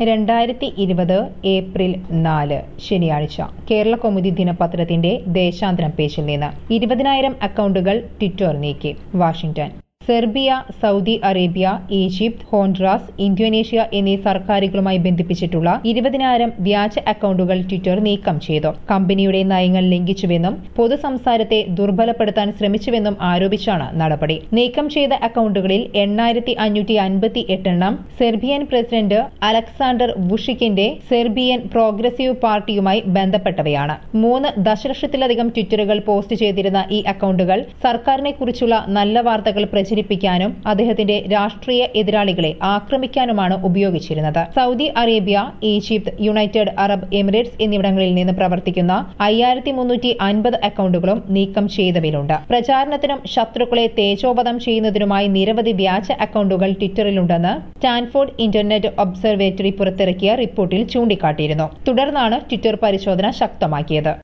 രണ്ടായിരത്തി ഇരുപത് ഏപ്രിൽ നാല് ശനിയാഴ്ച കേരള കൗമുദി ദിനപത്രത്തിന്റെ ദേശാന്തരം പേജിൽ നിന്ന് ഇരുപതിനായിരം അക്കൗണ്ടുകൾ ട്വിറ്റർ നീക്കി Washington Serbia Saudi Arabia Egypt Honduras Indonesia എന്നീ സർക്കാരുകളുമായി ബന്ധിപ്പിച്ചിട്ടുള്ള ഇരുപതിനായിരം വ്യാജ അക്കൗണ്ടുകൾ ട്വിറ്റർ നീക്കം ചെയ്തു കമ്പനിയുടെ നയങ്ങൾ ലംഘിച്ചുവെന്നും പൊതുസംസാരത്തെ ദുർബലപ്പെടുത്താൻ ശ്രമിച്ചുവെന്നും ആരോപിച്ചാണ് നടപടി നീക്കം ചെയ്ത അക്കൗണ്ടുകളിൽ എണ്ണായിരത്തി അഞ്ഞൂറ്റി അൻപത്തി എട്ടെണ്ണം സെർബിയൻ പ്രസിഡന്റ് അലക്സാണ്ടർ വുഷിക്കിന്റെ സെർബിയൻ പ്രോഗ്രസീവ് പാർട്ടിയുമായി ബന്ധപ്പെട്ടവയാണ് മൂന്ന് ദശലക്ഷത്തിലധികം ട്വിറ്ററുകൾ പോസ്റ്റ് ചെയ്തിരുന്ന ഈ അക്കൗണ്ടുകൾ സർക്കാരിനെ കുറിച്ചുള്ള നല്ല വാർത്തകൾ പ്രചരിപ്പിക്കാനും അദ്ദേഹത്തിന്റെ രാഷ്ട്രീയ എതിരാളികളെ ആക്രമിക്കാനുമാണ് ഉപയോഗിച്ചിരുന്നത് Saudi Arabia Egypt United Arab Emirates എന്നിവിടങ്ങളിൽ നിന്ന് പ്രവർത്തിക്കുന്ന അയ്യായിരത്തി മുന്നൂറ്റി അൻപത് അക്കൗണ്ടുകളും നീക്കം ചെയ്തവയിലുണ്ട് പ്രചാരണത്തിനും ശത്രുക്കളെ തേജോവധം ചെയ്യുന്നതിനുമായി നിരവധി വ്യാജ അക്കൗണ്ടുകൾ ട്വിറ്ററിലുണ്ടെന്ന് സ്റ്റാൻഫോർഡ് ഇന്റർനെറ്റ് ഒബ്സർവേറ്ററി പുറത്തിറക്കിയ റിപ്പോർട്ടിൽ ചൂണ്ടിക്കാട്ടിയിരുന്നു തുടർന്നാണ് ട്വിറ്റർ പരിശോധന ശക്തമാക്കിയത്